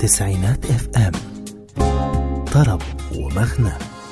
تسعينات اف ام طرب ومغنى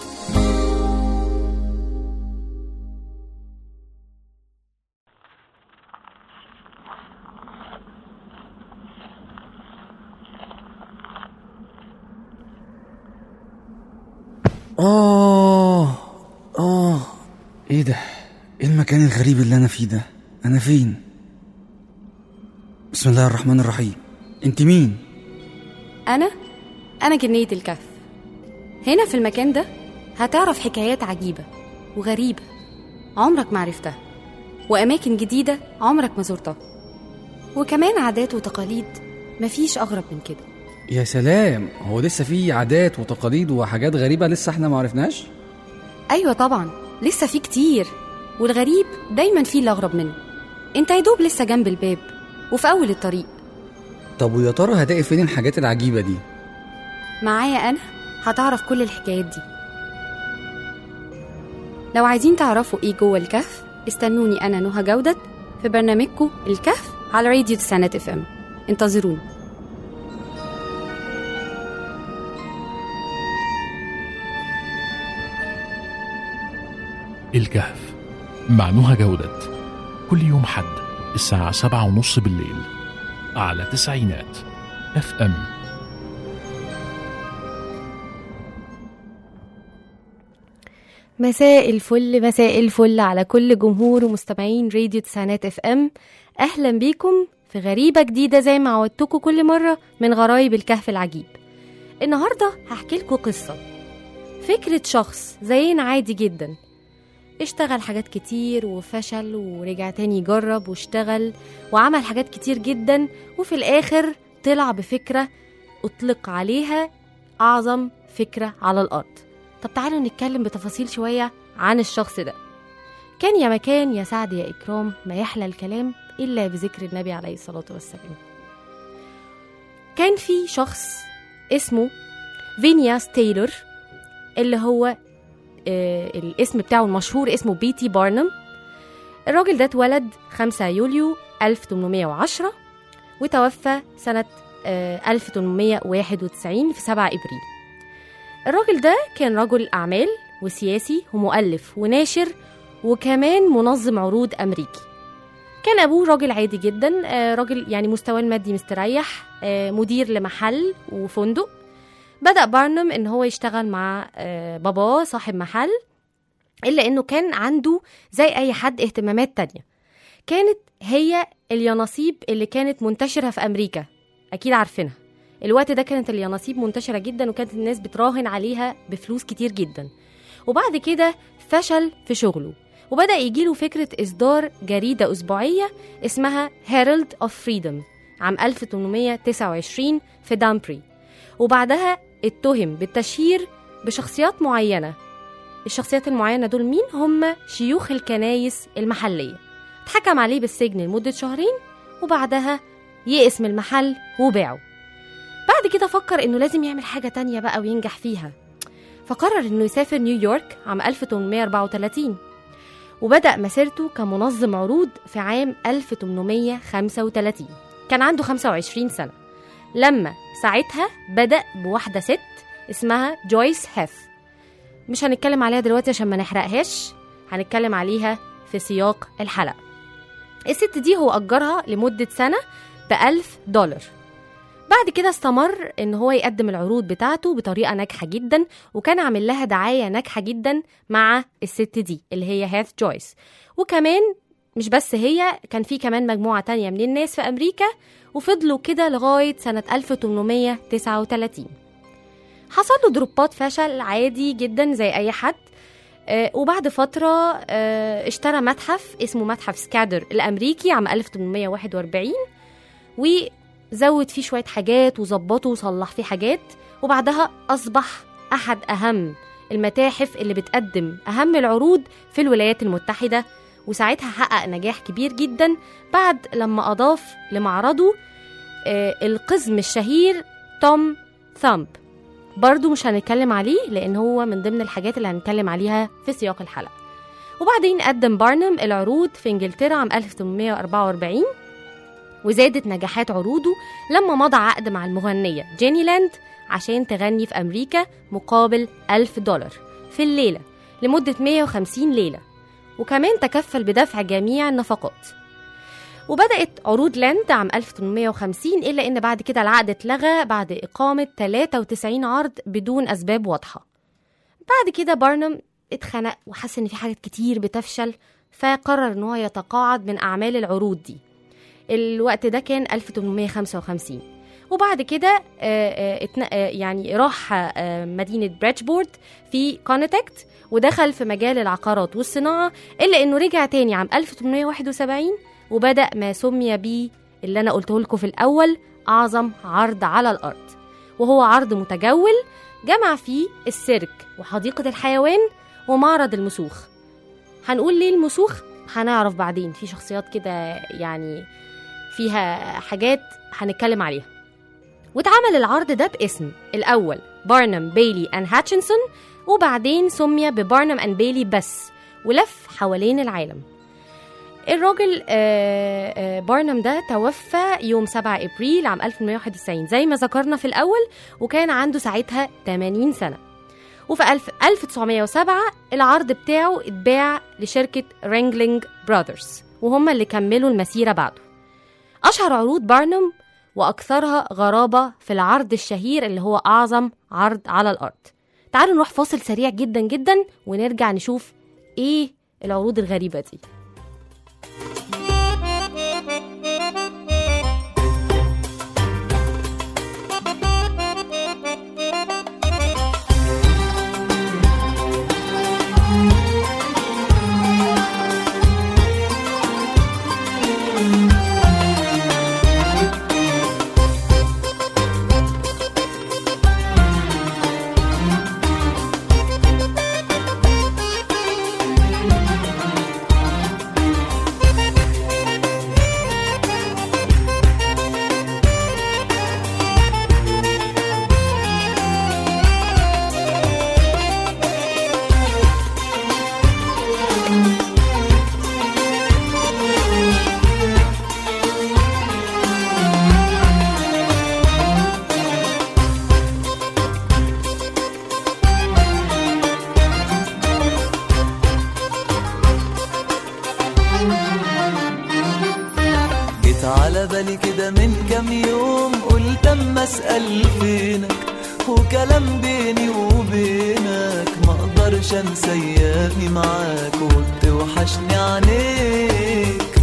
آه آه إيه ده؟ إيه المكان الغريب اللي أنا فيه ده؟ أنا فين؟ بسم الله الرحمن الرحيم أنت مين؟ أنا أنا جنية الكهف هنا في المكان ده هتعرف حكايات عجيبة وغريبة عمرك ما عرفتها وأماكن جديدة عمرك ما زرتها وكمان عادات وتقاليد مفيش أغرب من كده يا سلام هو لسه في عادات وتقاليد وحاجات غريبة لسه احنا ما عرفناش؟ أيوة طبعا لسه في كتير والغريب دايما فيه اللي أغرب منه انت يا دوب لسه جنب الباب وفي أول الطريق طب ويا ترى هتلاقي فين الحاجات العجيبة دي؟ معايا أنا هتعرف كل الحكايات دي لو عايزين تعرفوا إيه جوه الكهف استنوني أنا نهى جودة في برنامجكم الكهف على راديو تسعينات اف ام انتظروني الكهف مع نهى جودة كل يوم حد الساعة سبعة ونص بالليل على تسعينات اف ام مساء الفل مساء الفل على كل جمهور ومستمعين راديو تسعينات اف ام اهلا بيكم في غريبة جديدة زي ما عودتكم كل مرة من غرايب الكهف العجيب النهاردة هحكي لكم قصة فكرة شخص زينا عادي جدا اشتغل حاجات كتير وفشل ورجع تاني يجرب واشتغل وعمل حاجات كتير جدا وفي الآخر طلع بفكرة أطلق عليها أعظم فكرة على الأرض طب تعالوا نتكلم بتفاصيل شوية عن الشخص ده كان يا مكان يا سعد يا إكرام ما يحلى الكلام إلا بذكر النبي عليه الصلاة والسلام كان في شخص اسمه فينياس تايلور اللي هو آه الاسم بتاعه المشهور اسمه بيتي بارنم الراجل ده اتولد 5 يوليو 1810 وتوفى سنة آه 1891 في 7 إبريل الراجل ده كان رجل أعمال وسياسي ومؤلف وناشر وكمان منظم عروض أمريكي كان أبوه راجل عادي جدا آه، راجل يعني مستواه المادي مستريح آه، مدير لمحل وفندق بدأ بارنم إن هو يشتغل مع آه، باباه صاحب محل إلا إنه كان عنده زي أي حد اهتمامات تانية كانت هي اليانصيب اللي كانت منتشرة في أمريكا أكيد عارفينها الوقت ده كانت اليانصيب منتشرة جدا وكانت الناس بتراهن عليها بفلوس كتير جدا وبعد كده فشل في شغله وبدأ يجيله فكرة إصدار جريدة أسبوعية اسمها هيرالد أوف فريدم عام 1829 في دامبري وبعدها اتهم بالتشهير بشخصيات معينة الشخصيات المعينة دول مين هم شيوخ الكنايس المحلية اتحكم عليه بالسجن لمدة شهرين وبعدها يئس من المحل وباعه بعد كده فكر انه لازم يعمل حاجة تانية بقى وينجح فيها فقرر انه يسافر نيويورك عام 1834 وبدأ مسيرته كمنظم عروض في عام 1835 كان عنده 25 سنة لما ساعتها بدأ بواحدة ست اسمها جويس هيث مش هنتكلم عليها دلوقتي عشان ما نحرقهاش هنتكلم عليها في سياق الحلقة الست دي هو أجرها لمدة سنة بألف دولار بعد كده استمر ان هو يقدم العروض بتاعته بطريقه ناجحه جدا وكان عامل لها دعايه ناجحه جدا مع الست دي اللي هي هاث جويس وكمان مش بس هي كان في كمان مجموعه تانية من الناس في امريكا وفضلوا كده لغايه سنه 1839 حصل له دروبات فشل عادي جدا زي اي حد آه، وبعد فترة آه، اشترى متحف اسمه متحف سكادر الأمريكي عام 1841 وزود فيه شوية حاجات وظبطه وصلح فيه حاجات وبعدها أصبح أحد أهم المتاحف اللي بتقدم أهم العروض في الولايات المتحدة وساعتها حقق نجاح كبير جدا بعد لما أضاف لمعرضه آه، القزم الشهير توم ثامب برضو مش هنتكلم عليه لأن هو من ضمن الحاجات اللي هنتكلم عليها في سياق الحلقة وبعدين قدم بارنم العروض في إنجلترا عام 1844 وزادت نجاحات عروضه لما مضى عقد مع المغنية جيني لاند عشان تغني في أمريكا مقابل ألف دولار في الليلة لمدة 150 ليلة وكمان تكفل بدفع جميع النفقات وبدأت عروض لاند عام 1850 إلا إن بعد كده العقد اتلغى بعد إقامة 93 عرض بدون أسباب واضحة بعد كده بارنم اتخنق وحس إن في حاجات كتير بتفشل فقرر إن هو يتقاعد من أعمال العروض دي الوقت ده كان 1855 وبعد كده آه، آه، اتن- آه، يعني راح آه، مدينة بريتشبورد في كونتكت ودخل في مجال العقارات والصناعة إلا إنه رجع تاني عام 1871 وبدأ ما سمي بيه اللي أنا قلته لكم في الأول أعظم عرض على الأرض وهو عرض متجول جمع فيه السيرك وحديقة الحيوان ومعرض المسوخ هنقول ليه المسوخ هنعرف بعدين في شخصيات كده يعني فيها حاجات هنتكلم عليها واتعمل العرض ده باسم الأول بارنم بيلي أند هاتشنسون وبعدين سمي ببارنم أند بيلي بس ولف حوالين العالم الراجل آه، آه، بارنم ده توفى يوم 7 ابريل عام 1891 زي ما ذكرنا في الاول وكان عنده ساعتها 80 سنه وفي ألف 1907 العرض بتاعه اتباع لشركه رينجلينج براذرز وهم اللي كملوا المسيره بعده اشهر عروض بارنم واكثرها غرابه في العرض الشهير اللي هو اعظم عرض على الارض تعالوا نروح فاصل سريع جدا جدا ونرجع نشوف ايه العروض الغريبه دي جيت على بالي كده من كام يوم قلت اما اسال فينك وكلام بيني وبينك ما اقدرش انسى ايامي معاك وبتوحشني عينيك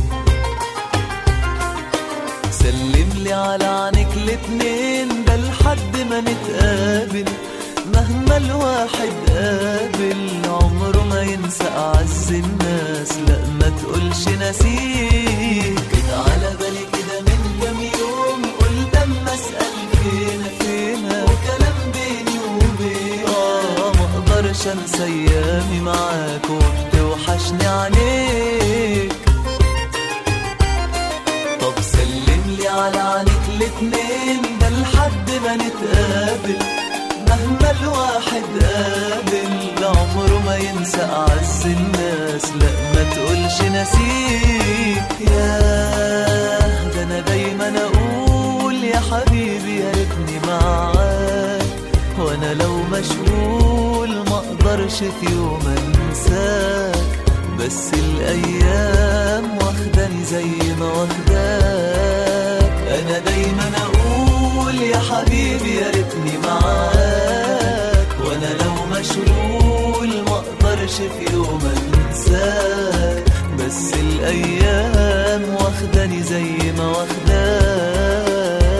سلم لي على عينيك الاتنين ده لحد ما نتقابل مهما الواحد قابل عمره ما ينسى أعز الناس لا ما تقولش نسيك جيت على بالي كده من كام يوم قلت اما اسأل فينا فينا وكلام بيني وبينك اه ما اقدرش انسى ايامي معاك وبتوحشني عليك طب سلم لي على عينيك الاتنين ده لحد ما نتقابل مهما الواحد قابل عمره ما ينسى أعز الناس لا ما تقولش نسيك يا ده أنا دايما أقول يا حبيبي يا ريتني معاك وأنا لو مشغول ما أقدرش في يوم أنساك بس الأيام واخداني زي ما واخداك أنا دايما أقول يا حبيبي يا ريتني معاك وأنا لو مشغول ما أقدرش في يوم أنساك بس الأيام واخداني زي ما واخداك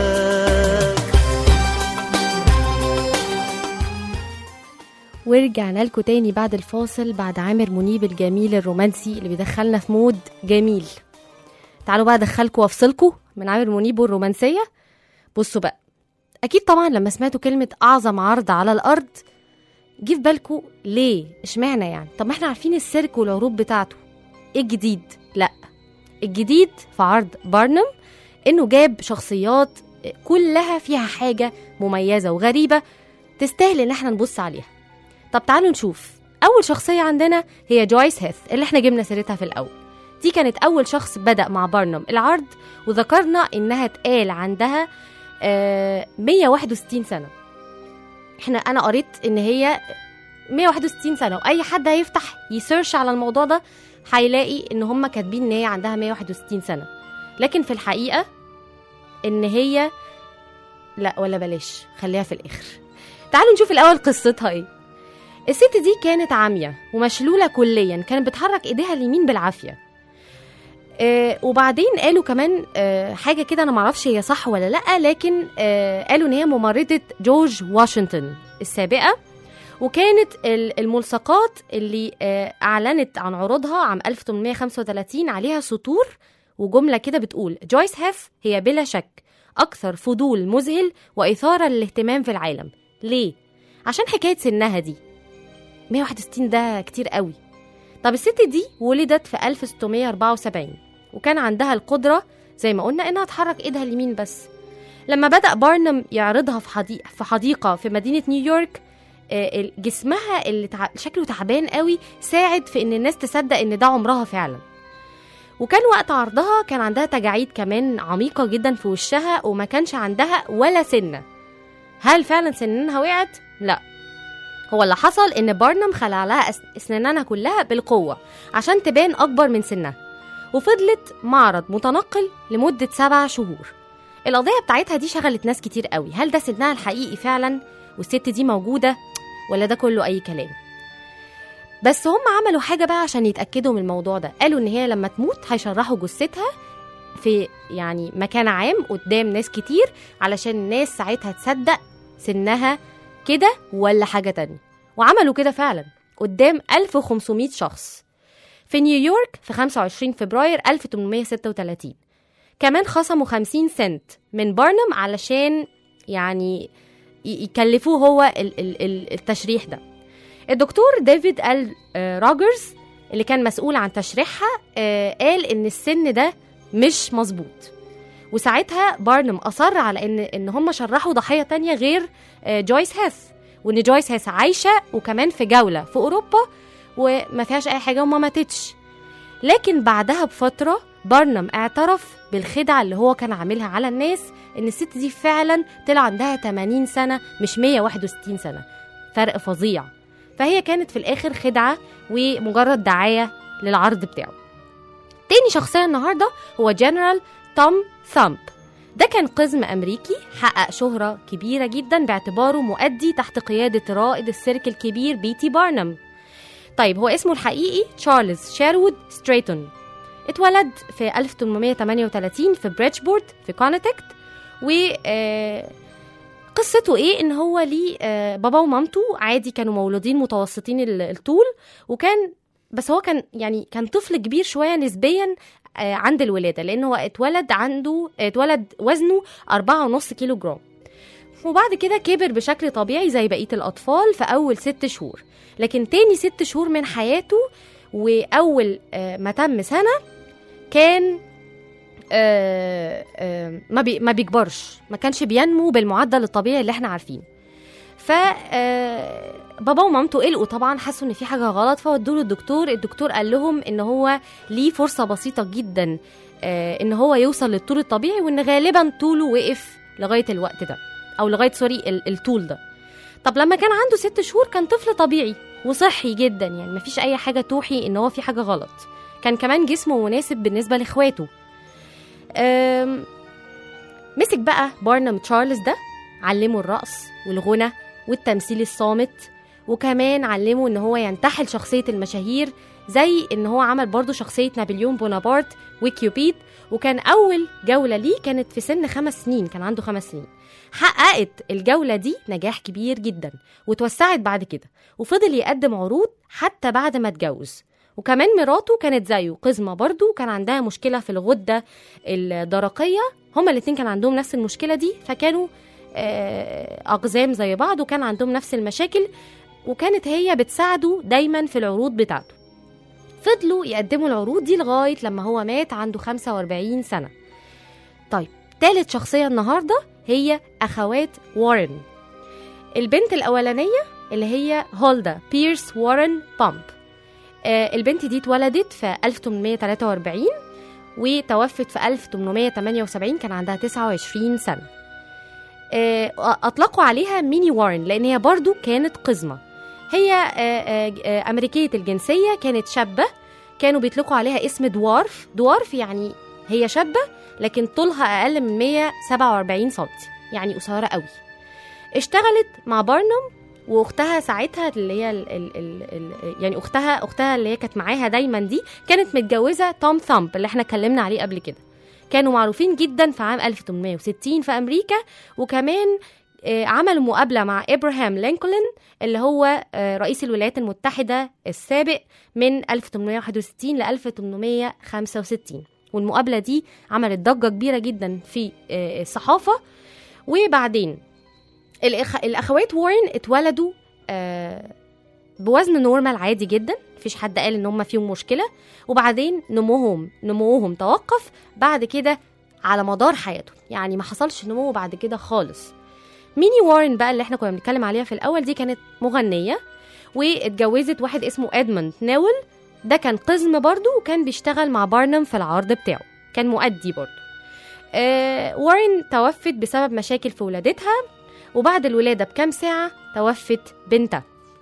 ورجعنا لكم تاني بعد الفاصل بعد عامر منيب الجميل الرومانسي اللي بيدخلنا في مود جميل تعالوا بقى ادخلكم وافصلكم من عامر منيب والرومانسيه بصوا بقى اكيد طبعا لما سمعتوا كلمه اعظم عرض على الارض جه في بالكم ليه اشمعنى يعني طب ما احنا عارفين السيرك والعروض بتاعته ايه الجديد لا الجديد في عرض بارنم انه جاب شخصيات كلها فيها حاجه مميزه وغريبه تستاهل ان احنا نبص عليها طب تعالوا نشوف اول شخصيه عندنا هي جويس هيث اللي احنا جبنا سيرتها في الاول دي كانت أول شخص بدأ مع بارنم العرض وذكرنا إنها اتقال عندها آه 161 سنة احنا أنا قريت إن هي 161 سنة وأي حد هيفتح يسيرش على الموضوع ده هيلاقي إن هم كاتبين إن هي عندها 161 سنة لكن في الحقيقة إن هي لا ولا بلاش خليها في الآخر تعالوا نشوف الأول قصتها إيه الست دي كانت عامية ومشلولة كليا كانت بتحرك إيديها اليمين بالعافية آه وبعدين قالوا كمان آه حاجة كده أنا معرفش هي صح ولا لأ لكن آه قالوا إن هي ممرضة جورج واشنطن السابقة وكانت ال- الملصقات اللي آه أعلنت عن عروضها عام 1835 عليها سطور وجملة كده بتقول جويس هيف هي بلا شك أكثر فضول مذهل وإثارة للاهتمام في العالم ليه؟ عشان حكاية سنها دي 161 ده كتير قوي طب الست دي ولدت في 1674 وكان عندها القدرة زي ما قلنا إنها تحرك إيدها اليمين بس لما بدأ بارنم يعرضها في حديقة في حديقة في مدينة نيويورك آه، ال- جسمها اللي تع... شكله تعبان قوي ساعد في إن الناس تصدق إن ده عمرها فعلا وكان وقت عرضها كان عندها تجاعيد كمان عميقة جدا في وشها وما كانش عندها ولا سنة هل فعلا سنانها وقعت؟ لا هو اللي حصل ان بارنم خلع لها أس- اسنانها كلها بالقوه عشان تبان اكبر من سنها وفضلت معرض متنقل لمده سبع شهور القضيه بتاعتها دي شغلت ناس كتير قوي هل ده سنها الحقيقي فعلا والست دي موجوده ولا ده كله اي كلام بس هم عملوا حاجه بقى عشان يتاكدوا من الموضوع ده قالوا ان هي لما تموت هيشرحوا جثتها في يعني مكان عام قدام ناس كتير علشان الناس ساعتها تصدق سنها كده ولا حاجة تانية وعملوا كده فعلا قدام 1500 شخص في نيويورك في 25 فبراير 1836 كمان خصموا 50 سنت من بارنم علشان يعني ي- يكلفوه هو ال- ال- ال- التشريح ده الدكتور ديفيد ال آه، روجرز اللي كان مسؤول عن تشريحها آه، قال ان السن ده مش مظبوط وساعتها بارنم اصر على ان ان هم شرحوا ضحيه تانية غير آه، جويس هيث وان جويس هيث عايشه وكمان في جوله في اوروبا وما فيهاش اي حاجه وما ماتتش لكن بعدها بفتره بارنم اعترف بالخدعه اللي هو كان عاملها على الناس ان الست دي فعلا طلع عندها 80 سنه مش 161 سنه فرق فظيع فهي كانت في الاخر خدعه ومجرد دعايه للعرض بتاعه تاني شخصيه النهارده هو جنرال توم ثامب ده كان قزم أمريكي حقق شهرة كبيرة جدا باعتباره مؤدي تحت قيادة رائد السيرك الكبير بيتي بارنم طيب هو اسمه الحقيقي تشارلز شيرwood ستريتون اتولد في 1838 في بريدجبورت في كونتكت و آه، قصته ايه ان هو ليه آه، بابا ومامته عادي كانوا مولودين متوسطين ال- الطول وكان بس هو كان يعني كان طفل كبير شويه نسبيا آه، عند الولاده لان هو اتولد عنده اتولد وزنه أربعة ونص كيلو جرام وبعد كده كبر بشكل طبيعي زي بقيه الاطفال في اول ست شهور لكن تاني ست شهور من حياته واول آه، ما تم سنه كان آه، آه، ما بي ما بيكبرش ما كانش بينمو بالمعدل الطبيعي اللي احنا عارفينه ف آه، بابا ومامته قلقوا طبعا حسوا ان في حاجه غلط فودوه للدكتور الدكتور قال لهم ان هو ليه فرصه بسيطه جدا آه، ان هو يوصل للطول الطبيعي وان غالبا طوله وقف لغايه الوقت ده او لغايه سوري ال- الطول ده طب لما كان عنده ست شهور كان طفل طبيعي وصحي جدا يعني مفيش اي حاجه توحي ان هو في حاجه غلط كان كمان جسمه مناسب بالنسبه لاخواته أم، مسك بقى بارنم تشارلز ده علمه الرقص والغنى والتمثيل الصامت وكمان علمه ان هو ينتحل شخصية المشاهير زي ان هو عمل برضه شخصية نابليون بونابرت وكيوبيد وكان اول جولة ليه كانت في سن خمس سنين كان عنده خمس سنين حققت الجولة دي نجاح كبير جدا وتوسعت بعد كده وفضل يقدم عروض حتى بعد ما اتجوز وكمان مراته كانت زيه قزمة برضه كان عندها مشكلة في الغدة الدرقية هما الاتنين كان عندهم نفس المشكلة دي فكانوا آه، أقزام زي بعض وكان عندهم نفس المشاكل وكانت هي بتساعده دايما في العروض بتاعته فضلوا يقدموا العروض دي لغاية لما هو مات عنده 45 سنة طيب تالت شخصية النهاردة هي أخوات وارن البنت الأولانية اللي هي هولدا بيرس وارن بامب آه، البنت دي اتولدت في 1843 وتوفت في 1878 كان عندها 29 سنة آه، أطلقوا عليها ميني وارن لأن هي برضو كانت قزمة هي آه، آه، آه، أمريكية الجنسية كانت شابة كانوا بيطلقوا عليها اسم دوارف دوارف يعني هي شابة لكن طولها أقل من 147 سنتي يعني قصيرة قوي اشتغلت مع بارنم واختها ساعتها اللي هي ال ال ال ال يعني اختها اختها اللي هي كانت معاها دايما دي كانت متجوزه توم ثامب اللي احنا اتكلمنا عليه قبل كده كانوا معروفين جدا في عام 1860 في امريكا وكمان آه، عملوا مقابله مع ابراهام لينكولن اللي هو آه، رئيس الولايات المتحده السابق من 1861 ل 1865 والمقابله دي عملت ضجه كبيره جدا في آه، الصحافه وبعدين الأخ... الاخوات وارن اتولدوا آه، بوزن نورمال عادي جدا مفيش حد قال ان هم فيهم مشكله وبعدين نموهم نموهم توقف بعد كده على مدار حياتهم يعني ما حصلش نمو بعد كده خالص ميني وارن بقى اللي احنا كنا بنتكلم عليها في الاول دي كانت مغنيه واتجوزت واحد اسمه ادموند ناول ده كان قزم برضه وكان بيشتغل مع بارنم في العرض بتاعه كان مؤدي برضه آه وارن توفت بسبب مشاكل في ولادتها وبعد الولادة بكام ساعة توفت بنتها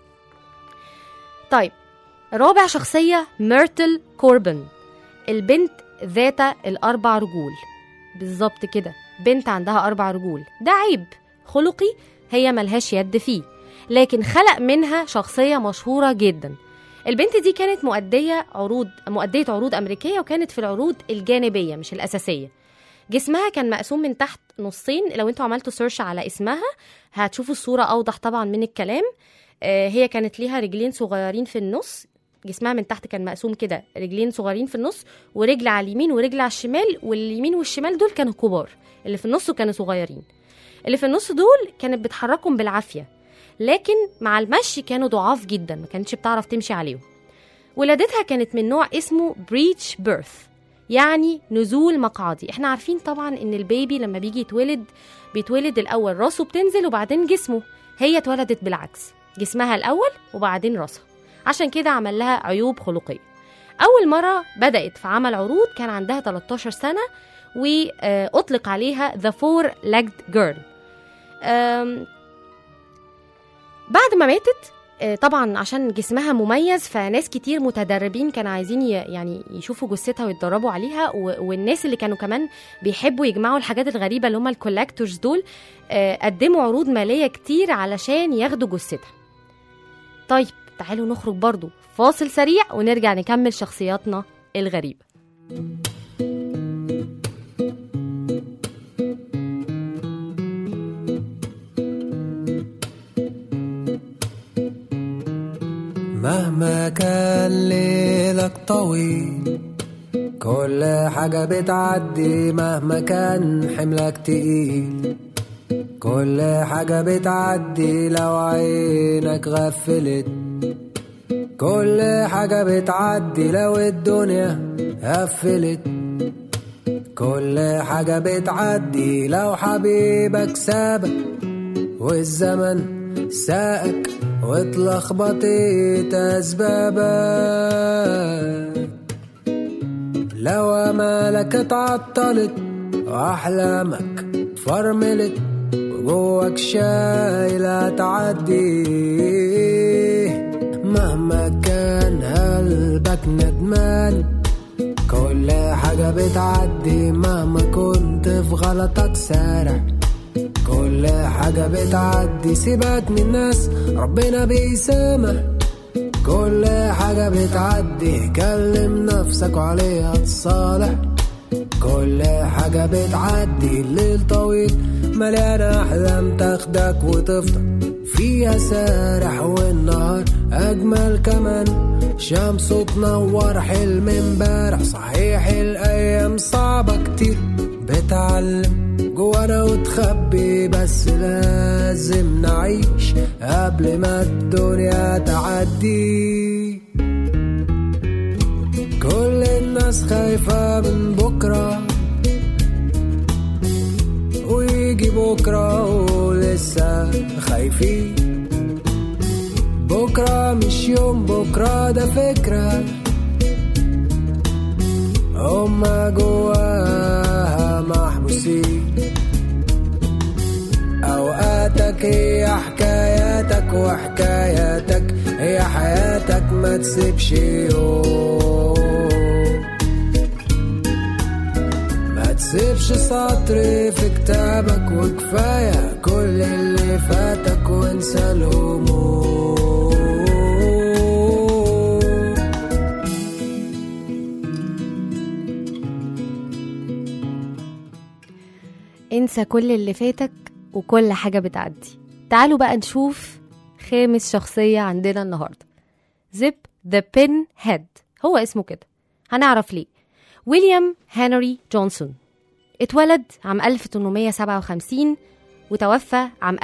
طيب رابع شخصية ميرتل كوربن البنت ذات الأربع رجول بالظبط كده بنت عندها أربع رجول ده عيب خلقي هي ملهاش يد فيه لكن خلق منها شخصية مشهورة جدا البنت دي كانت مؤدية عروض مؤدية عروض أمريكية وكانت في العروض الجانبية مش الأساسية جسمها كان مقسوم من تحت نصين لو انتوا عملتوا سيرش على اسمها هتشوفوا الصورة أوضح طبعا من الكلام آه، هي كانت ليها رجلين صغيرين في النص جسمها من تحت كان مقسوم كده رجلين صغيرين في النص ورجل على اليمين ورجل على الشمال واليمين والشمال دول كانوا كبار اللي في النص كانوا صغيرين اللي في النص دول كانت بتحركهم بالعافية لكن مع المشي كانوا ضعاف جدا ما كانتش بتعرف تمشي عليهم ولادتها كانت من نوع اسمه بريتش بيرث يعني نزول مقعدي احنا عارفين طبعا ان البيبي لما بيجي يتولد بيتولد الاول راسه بتنزل وبعدين جسمه هي اتولدت بالعكس جسمها الاول وبعدين راسها عشان كده عمل لها عيوب خلقيه اول مره بدات في عمل عروض كان عندها 13 سنه واطلق عليها The Four Legged Girl أم، بعد ما ماتت آه، طبعا عشان جسمها مميز فناس كتير متدربين كانوا عايزين ي- يعني يشوفوا جثتها ويتدربوا عليها و- والناس اللي كانوا كمان بيحبوا يجمعوا الحاجات الغريبه اللي هم الكولكتورز دول آه، قدموا عروض ماليه كتير علشان ياخدوا جثتها طيب تعالوا نخرج برضو فاصل سريع ونرجع نكمل شخصياتنا الغريبه مهما كان ليلك طويل كل حاجة بتعدي مهما كان حملك تقيل كل حاجة بتعدي لو عينك غفلت كل حاجة بتعدي لو الدنيا قفلت كل حاجة بتعدي لو حبيبك سابك والزمن ساقك واتلخبطت أسبابك لو أمالك اتعطلت وأحلامك فرملت وجواك شايلة تعدي مهما كان قلبك ندمان كل حاجة بتعدي مهما كنت في غلطك سارع كل حاجة بتعدي سيبك من الناس ربنا بيسامح كل حاجة بتعدي كلم نفسك وعليها تصالح كل حاجة بتعدي الليل طويل مليانة أحلام تاخدك وتفضل فيها سارح والنهار أجمل كمان شمس تنور حلم امبارح صحيح الأيام صعبة كتير بتعلم جوانا وتخبي بس لازم نعيش قبل ما الدنيا تعدي كل الناس خايفة من بكرة ويجي بكرة ولسه خايفين بكرة مش يوم بكرة ده فكرة هما جواها محبوسين أوقاتك هي حكاياتك وحكاياتك هي حياتك ما تسيبش يوم ما تسيبش سطر في كتابك وكفاية كل اللي فاتك وانسى الهموم انسى كل اللي فاتك وكل حاجة بتعدي تعالوا بقى نشوف خامس شخصية عندنا النهاردة زيب ذا بين هيد هو اسمه كده هنعرف ليه ويليام هنري جونسون اتولد عام 1857 وتوفى عام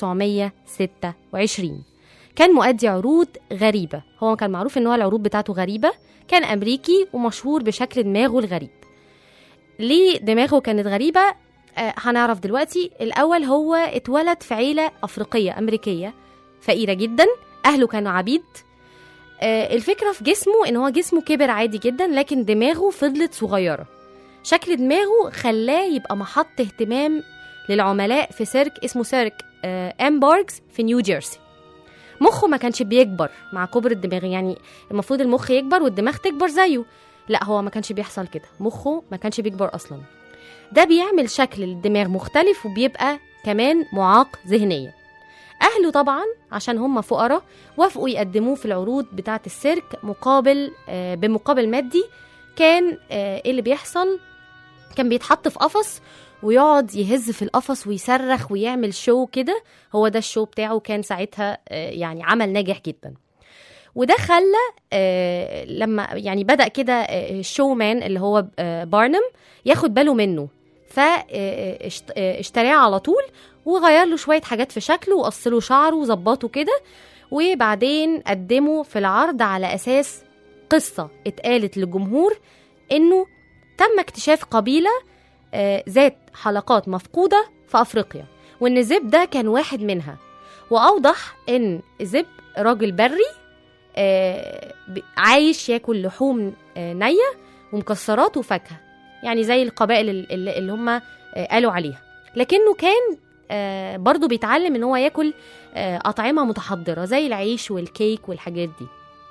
1926 كان مؤدي عروض غريبة هو كان معروف ان هو العروض بتاعته غريبة كان أمريكي ومشهور بشكل دماغه الغريب ليه دماغه كانت غريبة آه، هنعرف دلوقتي الأول هو اتولد في عيلة أفريقية أمريكية فقيرة جدا أهله كانوا عبيد آه، الفكرة في جسمه إن هو جسمه كبر عادي جدا لكن دماغه فضلت صغيرة شكل دماغه خلاه يبقى محط اهتمام للعملاء في سيرك اسمه سيرك آه، امبارجز في نيو جيرسي مخه ما كانش بيكبر مع كبر الدماغ يعني المفروض المخ يكبر والدماغ تكبر زيه لا هو ما كانش بيحصل كده مخه ما كانش بيكبر اصلا ده بيعمل شكل الدماغ مختلف وبيبقى كمان معاق ذهنيا أهله طبعا عشان هم فقراء وافقوا يقدموه في العروض بتاعة السيرك مقابل آه، بمقابل مادي كان آه، إيه اللي بيحصل كان بيتحط في قفص ويقعد يهز في القفص ويصرخ ويعمل شو كده هو ده الشو بتاعه كان ساعتها آه، يعني عمل ناجح جدا وده خلى آه، لما يعني بدأ كده آه، الشو مان اللي هو آه، بارنم ياخد باله منه فاشتراه على طول وغير له شويه حاجات في شكله وقص له شعره وظبطه كده وبعدين قدمه في العرض على اساس قصه اتقالت للجمهور انه تم اكتشاف قبيله آه، ذات حلقات مفقوده في افريقيا وان زب ده كان واحد منها واوضح ان زب راجل بري آه، ب- عايش ياكل لحوم آه، نيه ومكسرات وفاكهه يعني زي القبائل ال- ال- اللي هم آه، قالوا عليها لكنه كان آه، برضه بيتعلم ان هو ياكل آه، اطعمه متحضره زي العيش والكيك والحاجات دي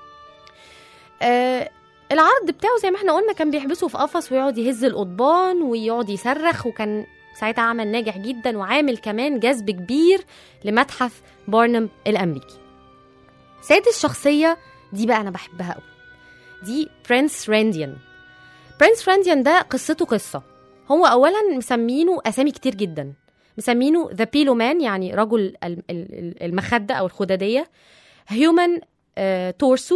آه، العرض بتاعه زي ما احنا قلنا كان بيحبسه في قفص ويقعد يهز القضبان ويقعد يصرخ وكان ساعتها عمل ناجح جدا وعامل كمان جذب كبير لمتحف بارنم الامريكي سادس شخصيه دي بقى انا بحبها قوي دي برنس رانديان برنس رانديان ده قصته قصه هو اولا مسمينه اسامي كتير جدا مسمينه ذا بيلو مان يعني رجل ال- ال- المخده او الخداديه هيومن تورسو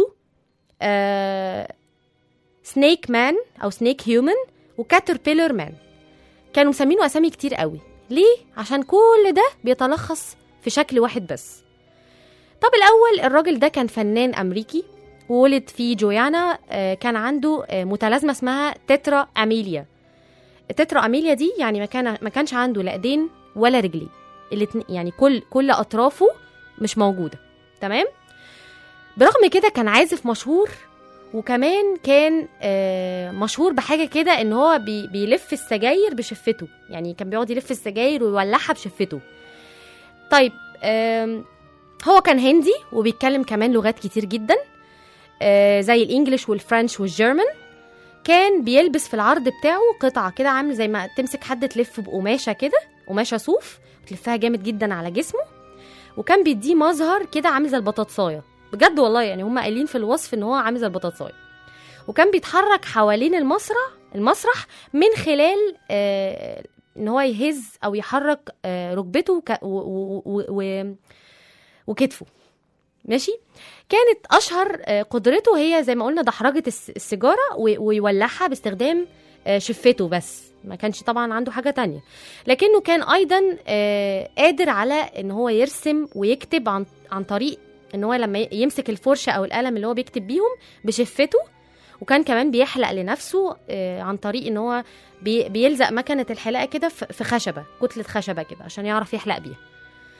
سنيك مان او سنيك هيومن وكاتربيلر مان كانوا مسمينه اسامي كتير قوي ليه عشان كل ده بيتلخص في شكل واحد بس طب الاول الراجل ده كان فنان امريكي وولد في جويانا آه، كان عنده آه، متلازمه اسمها تترا اميليا التترا اميليا دي يعني ما كان ما كانش عنده لا ايدين ولا رجلين الاتنين يعني كل كل اطرافه مش موجوده تمام برغم كده كان عازف مشهور وكمان كان آه، مشهور بحاجه كده ان هو بي بيلف السجاير بشفته يعني كان بيقعد يلف السجاير ويولعها بشفته طيب آم، هو كان هندي وبيتكلم كمان لغات كتير جدا آه، زي الانجليش والفرنش والجيرمان كان بيلبس في العرض بتاعه قطعه كده عامل زي ما تمسك حد تلف بقماشه كده قماشه صوف تلفها جامد جدا على جسمه وكان بيديه مظهر كده عامل زي البطاطسايه بجد والله يعني هم قايلين في الوصف ان هو عامل زي البطاطسايه وكان بيتحرك حوالين المسرح المسرح من خلال آه ان هو يهز او يحرك آه ركبته وك- و- و- و- و- وكتفه ماشي كانت اشهر آه، قدرته هي زي ما قلنا دحرجه الس- السيجاره و- ويولعها باستخدام آه، شفته بس ما كانش طبعا عنده حاجه تانية لكنه كان ايضا آه، قادر على ان هو يرسم ويكتب عن عن طريق ان هو لما ي- يمسك الفرشه او القلم اللي هو بيكتب بيهم بشفته وكان كمان بيحلق لنفسه آه، عن طريق ان هو بي- بيلزق مكنه الحلاقه كده في في خشبه كتله خشبه كده عشان يعرف يحلق بيها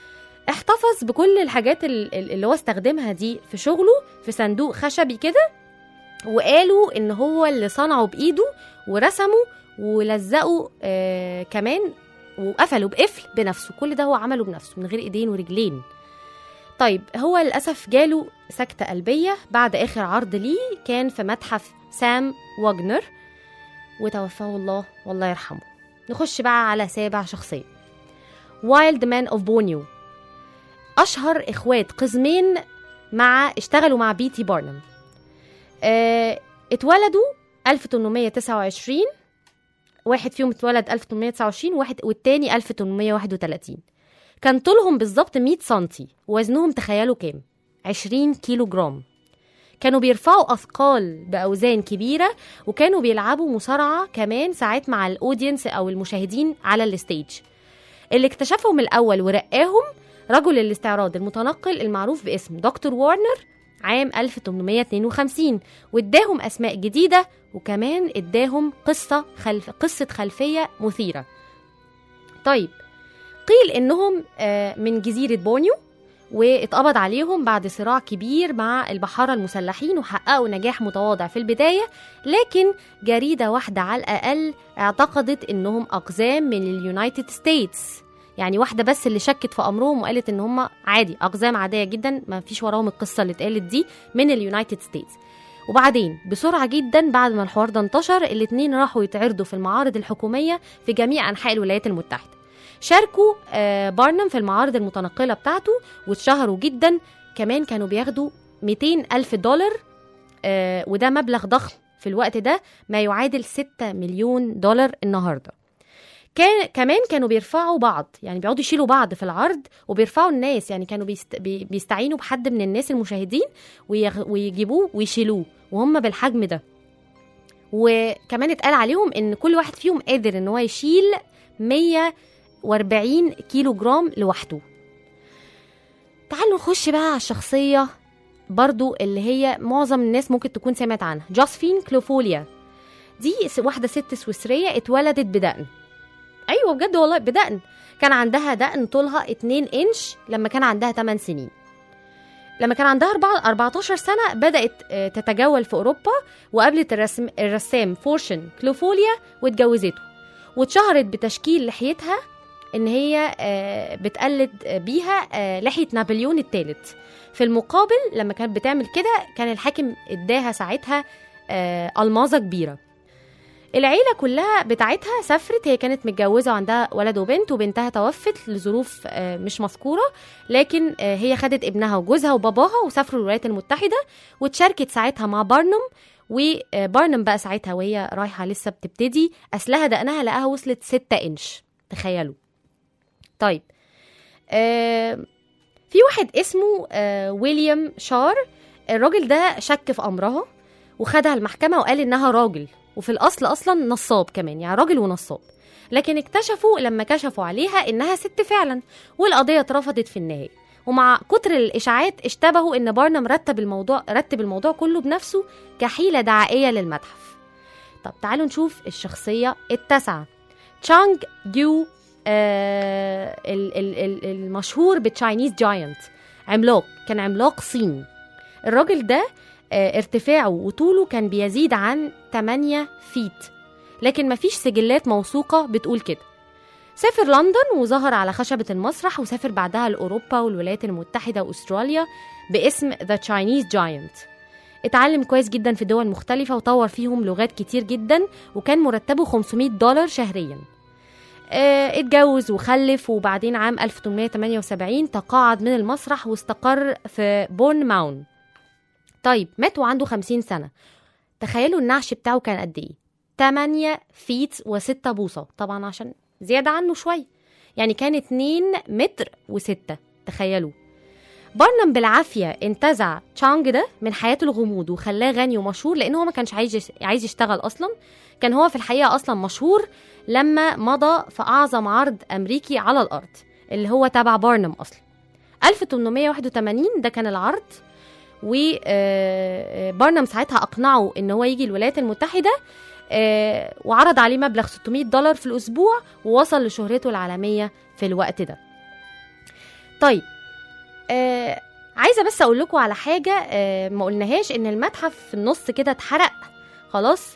احتفظ بكل الحاجات ال- ال- اللي هو استخدمها دي في شغله في صندوق خشبي كده وقالوا ان هو اللي صنعه بايده ورسمه ولزقه آه كمان وقفله بقفل بنفسه كل ده هو عمله بنفسه من غير ايدين ورجلين طيب هو للاسف جاله سكته قلبيه بعد اخر عرض ليه كان في متحف سام واجنر وتوفاه الله والله يرحمه نخش بقى على سابع شخصيه وايلد مان اوف بونيو اشهر اخوات قزمين مع اشتغلوا مع بيتي بارنم آه، اتولدوا 1829 واحد فيهم اتولد 1829 واحد والتاني 1831 كان طولهم بالظبط 100 سنتي ووزنهم تخيلوا كام 20 كيلو جرام كانوا بيرفعوا أثقال بأوزان كبيرة وكانوا بيلعبوا مصارعة كمان ساعات مع الأودينس أو المشاهدين على الستيج اللي اكتشفهم الأول ورقاهم رجل الاستعراض المتنقل المعروف باسم دكتور وارنر عام 1852 واداهم أسماء جديدة وكمان اداهم قصة خلف قصة خلفية مثيرة طيب قيل انهم آه، من جزيرة بونيو واتقبض عليهم بعد صراع كبير مع البحارة المسلحين وحققوا نجاح متواضع في البداية لكن جريدة واحدة على الأقل اعتقدت انهم أقزام من اليونايتد ستيتس يعني واحدة بس اللي شكت في أمرهم وقالت إن هم عادي أقزام عادية جدا ما فيش وراهم القصة اللي اتقالت دي من اليونايتد ستيتس وبعدين بسرعة جدا بعد ما الحوار ده انتشر الاتنين راحوا يتعرضوا في المعارض الحكومية في جميع أنحاء الولايات المتحدة شاركوا آه، بارنم في المعارض المتنقلة بتاعته واتشهروا جدا كمان كانوا بياخدوا 200 ألف دولار آه، وده مبلغ ضخم في الوقت ده ما يعادل 6 مليون دولار النهارده كان كمان كانوا بيرفعوا بعض يعني بيقعدوا يشيلوا بعض في العرض وبيرفعوا الناس يعني كانوا بيست... بي- بيستعينوا بحد من الناس المشاهدين ويغ... ويجيبوه ويشيلوه وهم بالحجم ده وكمان اتقال عليهم ان كل واحد فيهم قادر ان هو يشيل 140 كيلو جرام لوحده تعالوا نخش بقى على الشخصية برضو اللي هي معظم الناس ممكن تكون سمعت عنها جوسفين كلوفوليا دي س- واحدة ست سويسرية اتولدت بدقن ايوه بجد والله بدقن كان عندها دقن طولها 2 انش لما كان عندها 8 سنين لما كان عندها أربعة- 14 سنة بدأت آه، تتجول في أوروبا وقابلت الرسم الرسام فورشن كلوفوليا واتجوزته واتشهرت بتشكيل لحيتها إن هي آه، بتقلد بيها آه، لحية نابليون الثالث في المقابل لما كانت بتعمل كده كان الحاكم اداها ساعتها آه، ألماظة كبيرة العيلة كلها بتاعتها سافرت هي كانت متجوزة وعندها ولد وبنت وبنتها توفت لظروف آه، مش مذكورة لكن آه، هي خدت ابنها وجوزها وباباها وسافروا الولايات المتحدة واتشاركت ساعتها مع بارنم وبارنم بقى ساعتها وهي رايحة لسه بتبتدي أسلها دقنها لقاها وصلت 6 إنش تخيلوا طيب آه في واحد اسمه آه ويليام شار الراجل ده شك في أمرها وخدها المحكمة وقال إنها راجل وفي الأصل أصلا نصاب كمان يعني راجل ونصاب لكن اكتشفوا لما كشفوا عليها إنها ست فعلا والقضية اترفضت في النهاية ومع كتر الإشاعات اشتبهوا إن بارنم رتب الموضوع رتب الموضوع كله بنفسه كحيلة دعائية للمتحف طب تعالوا نشوف الشخصية التاسعة تشانج يو آه ال- ال- ال- المشهور بالتشاينيز جاينت عملاق كان عملاق صيني الراجل ده آه ارتفاعه وطوله كان بيزيد عن 8 فيت لكن مفيش سجلات موثوقة بتقول كده سافر لندن وظهر على خشبة المسرح وسافر بعدها لأوروبا والولايات المتحدة وأستراليا باسم The Chinese Giant اتعلم كويس جدا في دول مختلفة وطور فيهم لغات كتير جدا وكان مرتبه 500 دولار شهريا اه اتجوز وخلف وبعدين عام 1878 تقاعد من المسرح واستقر في بورن ماون طيب مات وعنده 50 سنة تخيلوا النعش بتاعه كان قد ايه 8 فيت و6 بوصة طبعا عشان زيادة عنه شوية يعني كان 2 متر و6 تخيلوا بارنم بالعافية انتزع تشانج ده من حياته الغموض وخلاه غني ومشهور لأن هو ما كانش عايز عايز يشتغل أصلا كان هو في الحقيقة أصلا مشهور لما مضى في أعظم عرض أمريكي على الأرض اللي هو تبع بارنم أصلا 1881 ده كان العرض وبارنم ساعتها أقنعه إن هو يجي الولايات المتحدة آه، وعرض عليه مبلغ 600 دولار في الأسبوع ووصل لشهرته العالمية في الوقت ده طيب آه عايزه بس اقول لكم على حاجه آه ما قلناهاش ان المتحف في النص كده اتحرق خلاص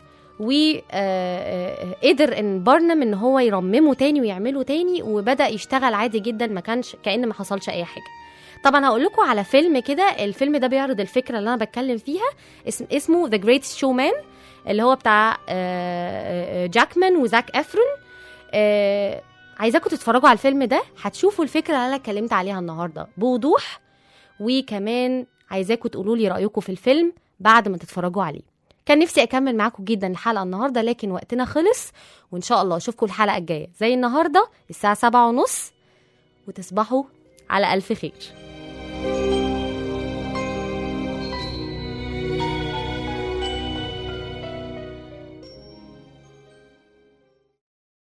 وقدر ان بارنم ان هو يرممه تاني ويعمله تاني وبدا يشتغل عادي جدا ما كانش كان ما حصلش اي حاجه طبعا هقول لكم على فيلم كده الفيلم ده بيعرض الفكره اللي انا بتكلم فيها اسم اسمه ذا جريت شومان اللي هو بتاع آه، آه، جاكمان وزاك افرون آه، عايزاكم تتفرجوا على الفيلم ده هتشوفوا الفكره اللي انا اتكلمت عليها النهارده بوضوح وكمان عايزاكم تقولوا لي رايكم في الفيلم بعد ما تتفرجوا عليه كان نفسي اكمل معاكم جدا الحلقه النهارده لكن وقتنا خلص وان شاء الله اشوفكم الحلقه الجايه زي النهارده الساعه سبعة ونص وتصبحوا على الف خير